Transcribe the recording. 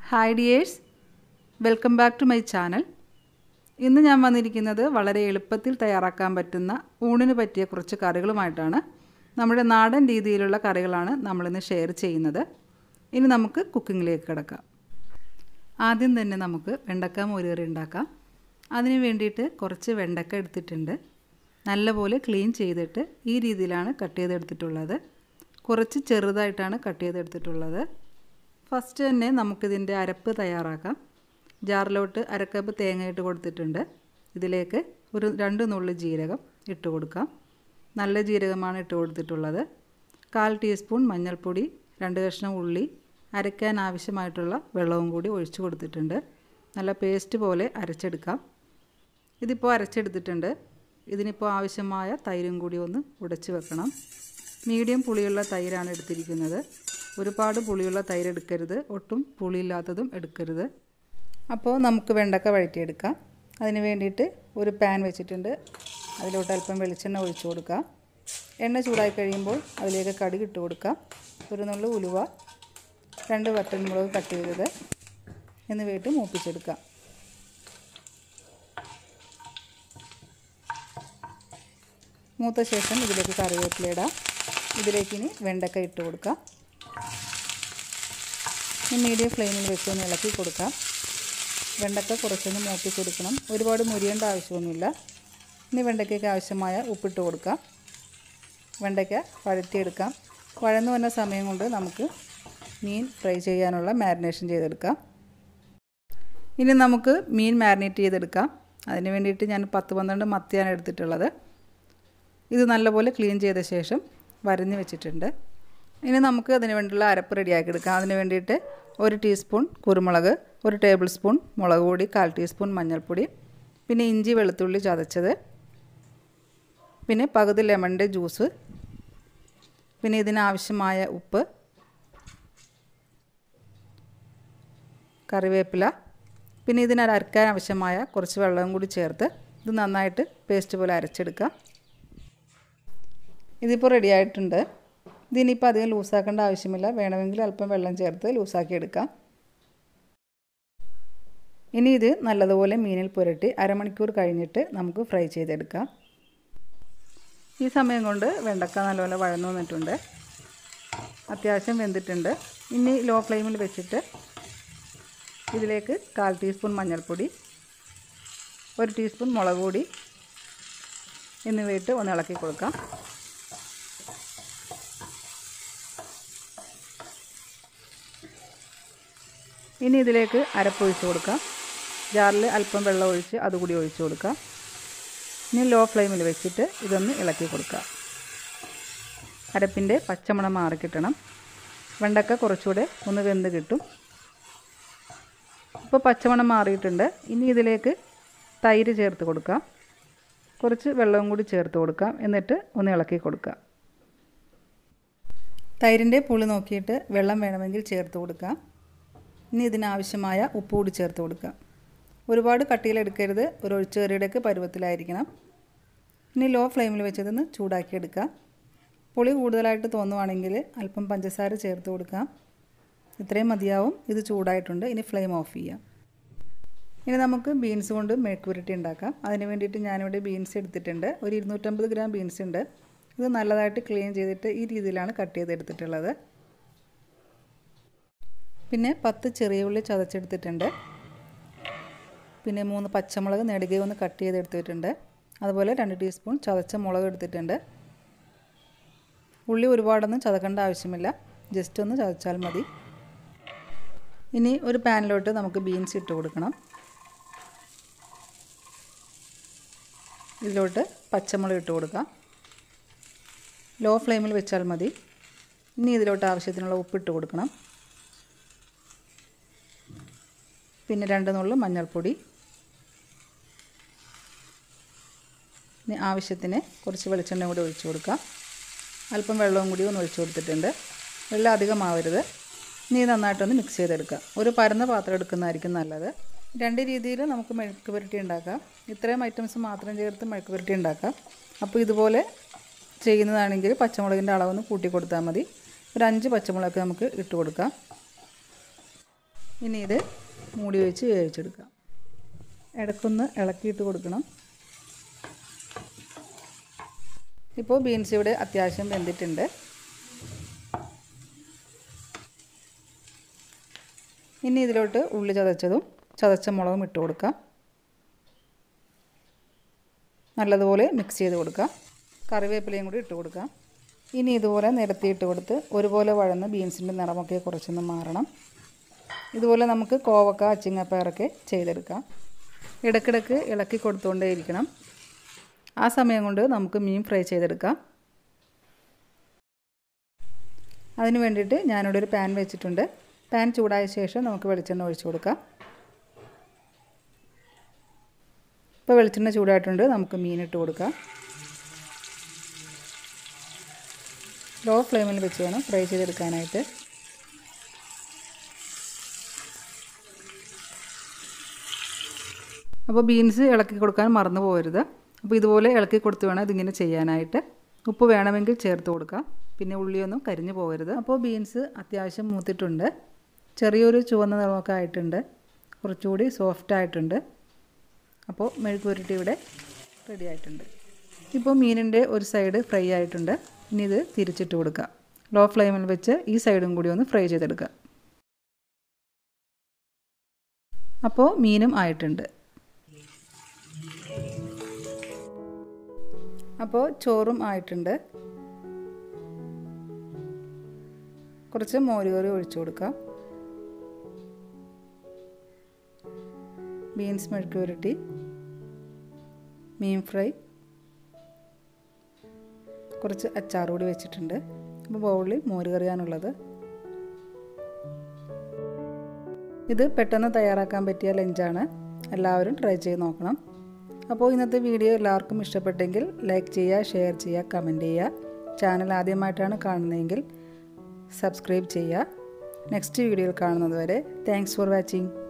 hi dears welcome back to my channel ഇന്ന് ഞാൻ വന്നിരിക്കുന്നത് വളരെ എളുപ്പത്തിൽ തയ്യാറാക്കാൻ പറ്റുന്ന ഊണിന് പറ്റിയ കുറച്ച് കറികളുമായിട്ടാണ് നമ്മുടെ നാടൻ രീതിയിലുള്ള കറികളാണ് നമ്മളിന്ന് ഷെയർ ചെയ്യുന്നത് ഇനി നമുക്ക് കുക്കിങ്ങിലേക്ക് കിടക്കാം ആദ്യം തന്നെ നമുക്ക് വെണ്ടക്ക മോരുകറി ഉണ്ടാക്കാം അതിന് വേണ്ടിയിട്ട് കുറച്ച് വെണ്ടക്ക എടുത്തിട്ടുണ്ട് നല്ലപോലെ ക്ലീൻ ചെയ്തിട്ട് ഈ രീതിയിലാണ് കട്ട് ചെയ്തെടുത്തിട്ടുള്ളത് കുറച്ച് ചെറുതായിട്ടാണ് കട്ട് ചെയ്തെടുത്തിട്ടുള്ളത് ഫസ്റ്റ് തന്നെ നമുക്കിതിൻ്റെ അരപ്പ് തയ്യാറാക്കാം ജാറിലോട്ട് അരക്കപ്പ് തേങ്ങ ഇട്ട് കൊടുത്തിട്ടുണ്ട് ഇതിലേക്ക് ഒരു രണ്ട് നുള്ളി ജീരകം ഇട്ട് കൊടുക്കാം നല്ല ജീരകമാണ് ഇട്ട് കൊടുത്തിട്ടുള്ളത് കാൽ ടീസ്പൂൺ മഞ്ഞൾപ്പൊടി രണ്ട് കഷ്ണം ഉള്ളി അരയ്ക്കാൻ ആവശ്യമായിട്ടുള്ള വെള്ളവും കൂടി ഒഴിച്ചു കൊടുത്തിട്ടുണ്ട് നല്ല പേസ്റ്റ് പോലെ അരച്ചെടുക്കാം ഇതിപ്പോൾ അരച്ചെടുത്തിട്ടുണ്ട് ഇതിനിപ്പോൾ ആവശ്യമായ തൈരും കൂടി ഒന്ന് ഉടച്ച് വെക്കണം മീഡിയം പുളിയുള്ള തൈരാണ് എടുത്തിരിക്കുന്നത് ഒരുപാട് പുളിയുള്ള തൈര് എടുക്കരുത് ഒട്ടും പുളിയില്ലാത്തതും എടുക്കരുത് അപ്പോൾ നമുക്ക് വെണ്ടക്ക വഴറ്റിയെടുക്കാം അതിന് വേണ്ടിയിട്ട് ഒരു പാൻ വെച്ചിട്ടുണ്ട് അതിലോട്ട് അല്പം വെളിച്ചെണ്ണ ഒഴിച്ചു കൊടുക്കാം എണ്ണ ചൂടായി കഴിയുമ്പോൾ അതിലേക്ക് കടുക് ഇട്ട് കൊടുക്കാം ഒരു നുള്ളു ഉലുവ രണ്ട് വറ്റൽമുളക് കട്ട് ചെയ്തത് എന്നിവയിട്ട് മൂപ്പിച്ചെടുക്കാം മൂത്ത ശേഷം ഇതിലേക്ക് കറിവേപ്പില ഇടാം ഇതിലേക്ക് ഇനി വെണ്ടക്ക ഇട്ട് കൊടുക്കാം ഇനി മീഡിയം ഫ്ലെയിമിൽ വെച്ച് ഒന്ന് ഇളക്കി കൊടുക്കാം വെണ്ടക്ക കുറച്ചൊന്ന് മൂപ്പിച്ചെടുക്കണം ഒരുപാട് മുരിയേണ്ട ആവശ്യമൊന്നുമില്ല ഇനി വെണ്ടയ്ക്കയ്ക്ക് ആവശ്യമായ ഉപ്പിട്ട് കൊടുക്കാം വെണ്ടയ്ക്ക വഴറ്റിയെടുക്കാം വഴന്നു വന്ന സമയം കൊണ്ട് നമുക്ക് മീൻ ഫ്രൈ ചെയ്യാനുള്ള മാരിനേഷൻ ചെയ്തെടുക്കാം ഇനി നമുക്ക് മീൻ മാരിനേറ്റ് ചെയ്തെടുക്കാം അതിന് വേണ്ടിയിട്ട് ഞാൻ പത്ത് പന്ത്രണ്ട് മത്തിയാണ് എടുത്തിട്ടുള്ളത് ഇത് നല്ലപോലെ ക്ലീൻ ചെയ്ത ശേഷം വരഞ്ഞ് വെച്ചിട്ടുണ്ട് ഇനി നമുക്ക് അതിന് വേണ്ടിയുള്ള അരപ്പ് റെഡിയാക്കി എടുക്കാം അതിന് വേണ്ടിയിട്ട് ഒരു ടീസ്പൂൺ കുരുമുളക് ഒരു ടേബിൾ സ്പൂൺ മുളക് പൊടി കാൽ ടീസ്പൂൺ മഞ്ഞൾപ്പൊടി പിന്നെ ഇഞ്ചി വെളുത്തുള്ളി ചതച്ചത് പിന്നെ പകുതി ലെമണിൻ്റെ ജ്യൂസ് പിന്നെ ഇതിനാവശ്യമായ ഉപ്പ് കറിവേപ്പില പിന്നെ ഇതിന് അരക്കാൻ ആവശ്യമായ കുറച്ച് വെള്ളവും കൂടി ചേർത്ത് ഇത് നന്നായിട്ട് പേസ്റ്റ് പോലെ അരച്ചെടുക്കാം ഇതിപ്പോൾ റെഡി ആയിട്ടുണ്ട് ഇതിനിപ്പോൾ അധികം ലൂസാക്കേണ്ട ആവശ്യമില്ല വേണമെങ്കിൽ അല്പം വെള്ളം ചേർത്ത് ലൂസാക്കി എടുക്കാം ഇനി ഇത് നല്ലതുപോലെ മീനിൽ പുരട്ടി അരമണിക്കൂർ കഴിഞ്ഞിട്ട് നമുക്ക് ഫ്രൈ ചെയ്തെടുക്കാം ഈ സമയം കൊണ്ട് വെണ്ടക്ക നല്ലപോലെ വഴന്നു വന്നിട്ടുണ്ട് അത്യാവശ്യം വെന്തിട്ടുണ്ട് ഇനി ലോ ഫ്ലെയിമിൽ വെച്ചിട്ട് ഇതിലേക്ക് കാൽ ടീസ്പൂൺ മഞ്ഞൾപ്പൊടി ഒരു ടീസ്പൂൺ മുളക് പൊടി എന്നിവയിട്ട് ഒന്ന് ഇളക്കി കൊടുക്കാം ഇനി ഇതിലേക്ക് അരപ്പൊഴിച്ച് കൊടുക്കാം ജാറിൽ അല്പം വെള്ളം ഒഴിച്ച് അതുകൂടി ഒഴിച്ച് കൊടുക്കാം ഇനി ലോ ഫ്ലെയിമിൽ വെച്ചിട്ട് ഇതൊന്ന് ഇളക്കി കൊടുക്കാം അരപ്പിൻ്റെ പച്ചമണം മാറി കിട്ടണം വെണ്ടക്ക കുറച്ചുകൂടെ ഒന്ന് വെന്ത് കിട്ടും ഇപ്പോൾ പച്ചമണം മാറിയിട്ടുണ്ട് ഇനി ഇതിലേക്ക് തൈര് ചേർത്ത് കൊടുക്കാം കുറച്ച് വെള്ളവും കൂടി ചേർത്ത് കൊടുക്കാം എന്നിട്ട് ഒന്ന് ഇളക്കി കൊടുക്കാം തൈരിൻ്റെ പുളി നോക്കിയിട്ട് വെള്ളം വേണമെങ്കിൽ ചേർത്ത് കൊടുക്കാം ഇനി ഇതിനാവശ്യമായ ഉപ്പ് കൂടി ചേർത്ത് കൊടുക്കാം ഒരുപാട് കട്ടിയിലെടുക്കരുത് ഒരു ഒഴിച്ചുകറിയുടെയൊക്കെ പരുവത്തിലായിരിക്കണം ഇനി ലോ ഫ്ലെയിമിൽ വെച്ചതൊന്ന് ചൂടാക്കി എടുക്കാം പുളി കൂടുതലായിട്ട് തോന്നുവാണെങ്കിൽ അല്പം പഞ്ചസാര ചേർത്ത് കൊടുക്കാം ഇത്രയും മതിയാവും ഇത് ചൂടായിട്ടുണ്ട് ഇനി ഫ്ലെയിം ഓഫ് ചെയ്യാം ഇനി നമുക്ക് ബീൻസ് കൊണ്ട് മെഴുക്കുരുട്ടി ഉണ്ടാക്കാം അതിന് വേണ്ടിയിട്ട് ഞാനിവിടെ ബീൻസ് എടുത്തിട്ടുണ്ട് ഒരു ഇരുന്നൂറ്റമ്പത് ഗ്രാം ബീൻസ് ഉണ്ട് ഇത് നല്ലതായിട്ട് ക്ലീൻ ചെയ്തിട്ട് ഈ രീതിയിലാണ് കട്ട് ചെയ്തെടുത്തിട്ടുള്ളത് പിന്നെ പത്ത് ചെറിയ ഉള്ളി ചതച്ചെടുത്തിട്ടുണ്ട് പിന്നെ മൂന്ന് പച്ചമുളക് നെടുകെ ഒന്ന് കട്ട് ചെയ്തെടുത്തിട്ടുണ്ട് അതുപോലെ രണ്ട് ടീസ്പൂൺ ചതച്ച മുളക് എടുത്തിട്ടുണ്ട് ഉള്ളി ഒരുപാടൊന്നും ചതക്കേണ്ട ആവശ്യമില്ല ജസ്റ്റ് ഒന്ന് ചതച്ചാൽ മതി ഇനി ഒരു പാനിലോട്ട് നമുക്ക് ബീൻസ് ഇട്ട് കൊടുക്കണം ഇതിലോട്ട് പച്ചമുളക് ഇട്ട് കൊടുക്കാം ലോ ഫ്ലെയിമിൽ വെച്ചാൽ മതി ഇനി ഇതിലോട്ട് ആവശ്യത്തിനുള്ള ഉപ്പിട്ട് കൊടുക്കണം പിന്നെ രണ്ട് നുള്ളു മഞ്ഞൾപ്പൊടി ഇനി ആവശ്യത്തിന് കുറച്ച് വെളിച്ചെണ്ണ കൂടി ഒഴിച്ചു കൊടുക്കാം അല്പം വെള്ളവും കൂടി ഒന്ന് ഒഴിച്ചു കൊടുത്തിട്ടുണ്ട് വെള്ളം അധികമാവരുത് ഇനി നന്നായിട്ടൊന്ന് മിക്സ് ചെയ്തെടുക്കാം ഒരു പരന്ന പാത്രം എടുക്കുന്നതായിരിക്കും നല്ലത് രണ്ട് രീതിയിൽ നമുക്ക് മെഴുക്ക് പുരട്ടി ഉണ്ടാക്കാം ഇത്രയും ഐറ്റംസ് മാത്രം ചേർത്ത് മെഴുക്ക് പുരട്ടി ഉണ്ടാക്കാം അപ്പോൾ ഇതുപോലെ ചെയ്യുന്നതാണെങ്കിൽ പച്ചമുളകിൻ്റെ അളവൊന്ന് കൂട്ടി കൊടുത്താൽ മതി ഒരു അഞ്ച് പച്ചമുളക് നമുക്ക് ഇട്ട് കൊടുക്കാം ഇനി ഇത് മൂടി വെച്ച് വേവിച്ചെടുക്കാം ഇടയ്ക്കൊന്ന് ഇളക്കിയിട്ട് കൊടുക്കണം ഇപ്പോൾ ബീൻസ് ഇവിടെ അത്യാവശ്യം വെന്തിട്ടുണ്ട് ഇനി ഇതിലോട്ട് ഉള്ളി ചതച്ചതും ചതച്ച മുളകും ഇട്ട് കൊടുക്കാം നല്ലതുപോലെ മിക്സ് ചെയ്ത് കൊടുക്കാം കറിവേപ്പിലയും കൂടി ഇട്ട് കൊടുക്കാം ഇനി ഇതുപോലെ നിരത്തിയിട്ട് കൊടുത്ത് ഒരുപോലെ വഴന്ന് ബീൻസിൻ്റെ നിറമൊക്കെ കുറച്ചൊന്ന് മാറണം ഇതുപോലെ നമുക്ക് കോവക്ക അച്ചിങ്ങപ്പയറൊക്കെ ചെയ്തെടുക്കാം ഇടയ്ക്കിടയ്ക്ക് ഇളക്കി കൊടുത്തുകൊണ്ടേ ഇരിക്കണം ആ സമയം കൊണ്ട് നമുക്ക് മീൻ ഫ്രൈ ചെയ്തെടുക്കാം അതിന് വേണ്ടിയിട്ട് ഞാനിവിടെ ഒരു പാൻ വെച്ചിട്ടുണ്ട് പാൻ ചൂടായ ശേഷം നമുക്ക് വെളിച്ചെണ്ണ ഒഴിച്ചു കൊടുക്കാം ഇപ്പോൾ വെളിച്ചെണ്ണ ചൂടായിട്ടുണ്ട് നമുക്ക് മീനിട്ട് കൊടുക്കാം ലോ ഫ്ലെയിമിൽ വെച്ച് വേണം ഫ്രൈ ചെയ്തെടുക്കാനായിട്ട് അപ്പോൾ ബീൻസ് ഇളക്കി കൊടുക്കാൻ മറന്നു പോകരുത് അപ്പോൾ ഇതുപോലെ ഇളക്കി കൊടുത്ത് വേണം ഇതിങ്ങനെ ചെയ്യാനായിട്ട് ഉപ്പ് വേണമെങ്കിൽ ചേർത്ത് കൊടുക്കാം പിന്നെ ഉള്ളിയൊന്നും കരിഞ്ഞു പോകരുത് അപ്പോൾ ബീൻസ് അത്യാവശ്യം മൂത്തിട്ടുണ്ട് ചെറിയൊരു ചുവന്ന നിറമൊക്കെ ആയിട്ടുണ്ട് കുറച്ചുകൂടി സോഫ്റ്റ് ആയിട്ടുണ്ട് അപ്പോൾ മെഴുക്കുരുട്ടി ഇവിടെ റെഡി ആയിട്ടുണ്ട് ഇപ്പോൾ മീനിൻ്റെ ഒരു സൈഡ് ഫ്രൈ ആയിട്ടുണ്ട് ഇനി ഇത് തിരിച്ചിട്ട് കൊടുക്കുക ലോ ഫ്ലെയിമിൽ വെച്ച് ഈ സൈഡും കൂടി ഒന്ന് ഫ്രൈ ചെയ്തെടുക്കുക അപ്പോൾ മീനും ആയിട്ടുണ്ട് അപ്പോൾ ചോറും ആയിട്ടുണ്ട് കുറച്ച് മോരുകറി ഒഴിച്ചു കൊടുക്കാം ബീൻസ് മെഴുക്ക് പുരട്ടി മീൻ ഫ്രൈ കുറച്ച് അച്ചാർ കൂടി വെച്ചിട്ടുണ്ട് അപ്പോൾ ബൗളിൽ മോര് കറിയാണുള്ളത് ഇത് പെട്ടെന്ന് തയ്യാറാക്കാൻ പറ്റിയ ലഞ്ചാണ് എല്ലാവരും ട്രൈ ചെയ്ത് നോക്കണം അപ്പോൾ ഇന്നത്തെ വീഡിയോ എല്ലാവർക്കും ഇഷ്ടപ്പെട്ടെങ്കിൽ ലൈക്ക് ചെയ്യുക ഷെയർ ചെയ്യുക കമൻറ്റ് ചെയ്യുക ചാനൽ ആദ്യമായിട്ടാണ് കാണുന്നതെങ്കിൽ സബ്സ്ക്രൈബ് ചെയ്യുക നെക്സ്റ്റ് വീഡിയോയിൽ കാണുന്നത് വരെ താങ്ക്സ് ഫോർ വാച്ചിങ്